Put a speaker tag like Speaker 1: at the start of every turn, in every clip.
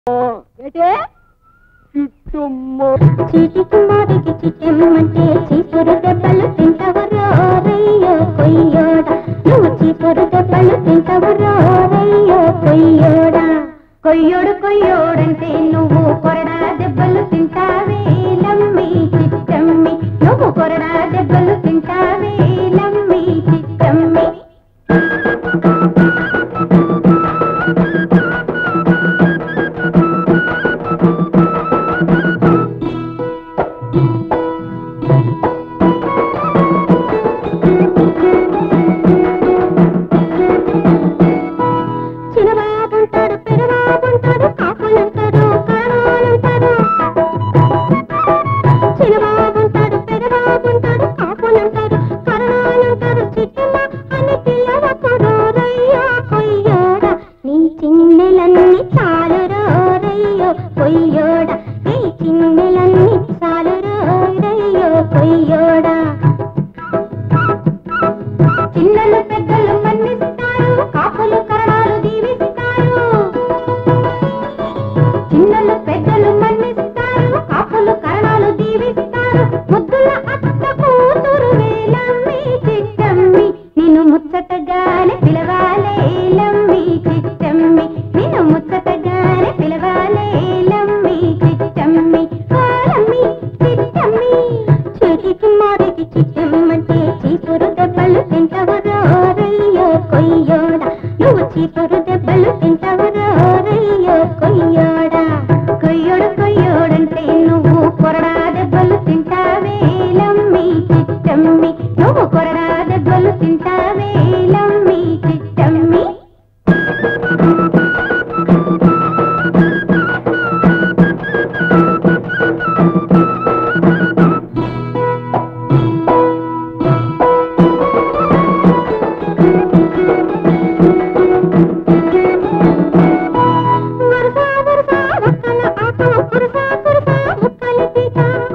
Speaker 1: ఏటే
Speaker 2: చీటికి మాటికి చిట్టెమ్మంటే చీపురు దెబ్బలు తింటవరో రయ్యో కొయ్యోడ నువ్వు చీపురు దెబ్బలు తింటవరో రయ్యో కొయ్యోడా కొయ్యోడు కొయ్యోడంటే నువ్వు కొరడా దెబ్బలు తింటావే లమ్మి చిట్టమ్మి నువ్వు కొరడా దెబ్బలు తింటావే లమ్మి చిట్టమ్మి చిన్నబాబుంటాడు పెదబాబుంటాడు కాపులంటాడు కాణాలంటాడు చిన్నబాబుంటాడు పెదబాబుంటాడు కాపులంటాడు కరణాలంటాడు చిట్టమ్మ అని పిల్లవకుడు రయ్యో కొయ్యోడ నీ చిన్నెలన్నీ చాలు రయ్యో కొయ్యోడ నీ చిన్నెలన్నీ చాలు రయ్యో కొయ్యోడా చిన్నలు పెద్దలు మన్నిస్తారు కాపులు కరణాలు దీవిస్తారు చిన్నలు పెద్దలు మన్నిస్తారు కాపులు కరణాలు దీవిస్తారు ముద్దుల అత్త కూతురు వేలమ్మి చిట్టమ్మి నిన్ను ముచ్చటగానే పిలవాలే లమ్మి చిట్టమ్మి నిన్ను ముచ్చటగానే పిలవాలే లమ్మి చిట్టమ్మి ఓలమ్మి చిట్టమ్మి చేతికి మారికి చిట్టమ్మంటే చీపురు దెబ్బలు తింటవరో రయ్యో కొయ్యోడా నువ్వు చీపురు దెబ్బలు తింటవరో రయ్యో కొయ్యోడా కొయ్యోడు కొయ్యోడంటే నువ్వు కొరడా దెబ్బలు తింటావే లమ్మి చిట్టమ్మి నువ్వు కొరడా దెబ్బలు తింటావే లమ్మి చిట్టమ్మి వరస వరస ఒక్కల ఆకు కురస కురస ముక్కలు తీట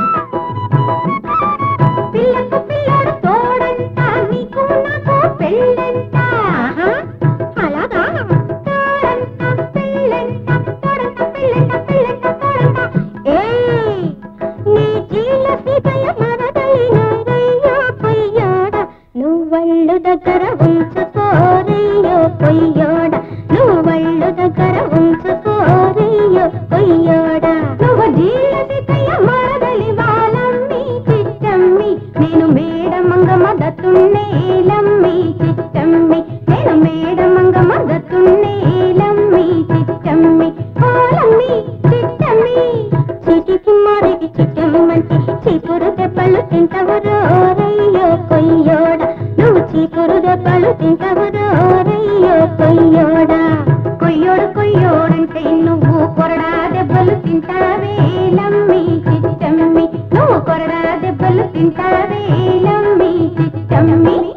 Speaker 2: పిల్లకు పిల్లడు తోడంట నీకు నాకు పెళ్ళంట ఆహా, అలాగా తోడంట పెళ్ళంట తోడంట పెళ్ళంట పెళ్ళంట తోడంట ఏయ్ నీ జీల సీతయ్య మరదలినయ్యో పొయ్యోడ నువ్వళ్ళు దగ్గర ఉంచుకోరయ్యో పొయ్యోడ నువ్వళ్ళు దగ్గర ఉంచుకోరయ్యో పొయ్యోడ నువ్వు జీల సీతయ్య మరదలి వాళ్ళమ్మి చిట్టమ్మి నేను మేడమంగమ్మ దత్తున్నేలమ్మి చిట్టమ్మి నేను మేడమంగమ్మ దత్తున్నేలమ్మి చిట్టమ్మి ఓలమ్మి చిట్టమ్మి చిటికి మారికి చిట్టమ్మంటే చీపురు దెబ్బలు తింటవరో రయ్యో కొయ్యోడ నువ్వు చీపురు దెబ్బలు తింటవరో రయ్యో కొయ్యోడా కొయ్యోడు కొయ్యోడంటే నువ్వు కొరడా దెబ్బలు తింటావే లమ్మి చిట్టమ్మి నువ్వు కొరడా దెబ్బలు తింటావే లమ్మి చిట్టమ్మి